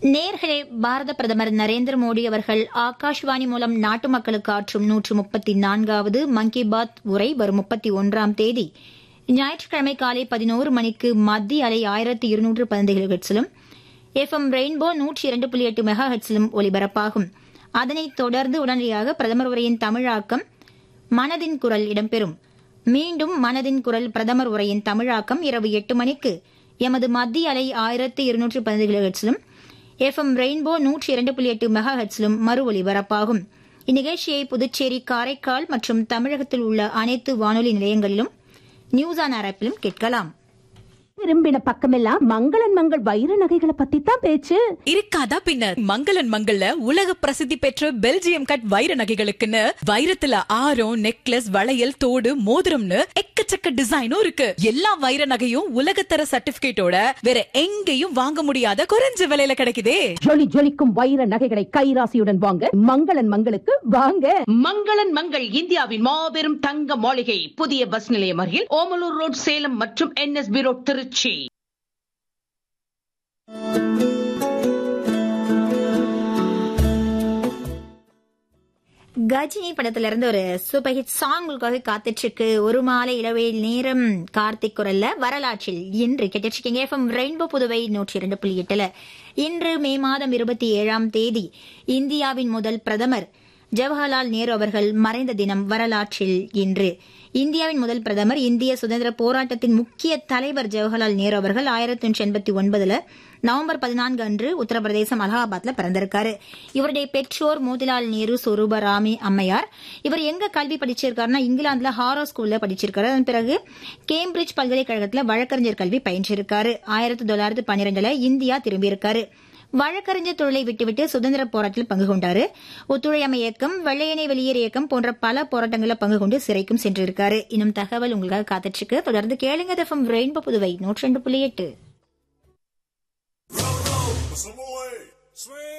நேர்களே பாரத பிரதமர் நரேந்திர மோடி அவர்கள் ஆகாஷ்வாணி மூலம் நாட்டு மக்களுக்கு ஆற்றும் நூற்று முப்பத்தி நான்காவது மன் கி பாத் உரை வரும் முப்பத்தி ஒன்றாம் தேதி ஞாயிற்றுக்கிழமை காலை பதினோரு மணிக்கு மத்திய அலை ஆயிரத்தி இருநூற்று பதினைந்து ஹெட்ஸிலும் எஃப்எம் ரெயின்போ நூற்றி இரண்டு புள்ளி எட்டு மெகா ஹெட்ஸிலும் ஒலிபரப்பாகும் அதனைத் தொடர்ந்து உடனடியாக பிரதமர் உரையின் தமிழாக்கம் மனதின் குரல் இடம்பெறும் மீண்டும் மனதின் குரல் பிரதமர் உரையின் தமிழாக்கம் இரவு எட்டு மணிக்கு எமது மத்திய அலை ஆயிரத்தி இருநூற்று பதினைந்து ஹெட்ஸிலும் எஃப்எம் ரெயின்போ நூற்றி இரண்டு புள்ளி எட்டு மெகா ஹெட்ஸிலும் மறு ஒலிபரப்பாகும் இந்நிகழ்ச்சியை புதுச்சேரி காரைக்கால் மற்றும் தமிழகத்தில் உள்ள அனைத்து வானொலி நிலையங்களிலும் நியூஸ் ஆன் ஆப்பிலும் கேட்கலாம் திரும்பின பக்கமெல்லாம் மங்களன் மங்கள் வைர நகைகளை பத்தி தான் பேச்சு இருக்காதா பின்ன மங்களன் மங்கள்ல உலக பிரசித்தி பெற்ற பெல்ஜியம் கட் வைர நகைகளுக்குன்னு வைரத்துல ஆரம் நெக்லஸ் வளையல் தோடு மோதிரம்னு எக்கச்சக்க டிசைனும் இருக்கு எல்லா வைர நகையும் உலகத்தர சர்டிபிகேட்டோட வேற எங்கேயும் வாங்க முடியாத குறைஞ்ச விலையில கிடைக்குதே ஜொலி ஜொலிக்கும் வைர நகைகளை கைராசியுடன் வாங்க மங்களன் மங்களுக்கு வாங்க மங்களன் மங்கள் இந்தியாவின் மாபெரும் தங்க மாளிகை புதிய பஸ் நிலையம் அருகில் ஓமலூர் ரோட் சேலம் மற்றும் என்எஸ்பி ரோட் திருச்சி கஜினி படத்துல இருந்து ஒரு சூப்பர் ஹிட் சாங் உங்களுக்காக காத்துட்டு இருக்கு ஒரு மாலை இளவையில் நேரம் கார்த்திக் குரல்ல வரலாற்றில் இன்று கேட்டிருக்கீங்க எஃப்எம் ரெயின்போ புதுவை நூற்றி இரண்டு புள்ளி எட்டுல இன்று மே மாதம் இருபத்தி ஏழாம் தேதி இந்தியாவின் முதல் பிரதமர் ஜவஹர்லால் நேரு அவர்கள் மறைந்த தினம் வரலாற்றில் இன்று இந்தியாவின் முதல் பிரதமர் இந்திய சுதந்திர போராட்டத்தின் முக்கிய தலைவர் ஜவஹர்லால் நேரு அவர்கள் ஆயிரத்தி தொண்ணூற்றி எண்பத்தி ஒன்பதுல நவம்பர் பதினான்கு அன்று உத்தரப்பிரதேசம் அலகாபாத்ல பிறந்திருக்காரு இவருடைய பெற்றோர் மோதிலால் நேரு சொரூப ராமி அம்மையார் இவர் எங்க கல்வி படிச்சிருக்காருன்னா இங்கிலாந்துல ஹாரோ ஸ்கூல்ல படிச்சிருக்காரு அதன் பிறகு கேம்பிரிட்ஜ் பல்கலைக்கழகத்துல வழக்கறிஞர் கல்வி பயின்றிருக்காரு ஆயிரத்தி தொள்ளாயிரத்தி பன்னிரெண்டுல இந்தியா திரும்பியிருக்காரு வழக்கறிஞர் தொழிலை விட்டுவிட்டு சுதந்திர போராட்டத்தில் பங்கு கொண்டாரு ஒத்துழையாமை இயக்கம் வெள்ளையனை வெளியேறு இயக்கம் போன்ற பல போராட்டங்களில் பங்கு கொண்டு சிறைக்கும் சென்றிருக்காரு இன்னும் தகவல் உங்களுக்காக காத்துட்டு இருக்கு தொடர்ந்து கேளுங்க ரெயின்போ புதுவை நூற்றி ரெண்டு புள்ளி எட்டு Some more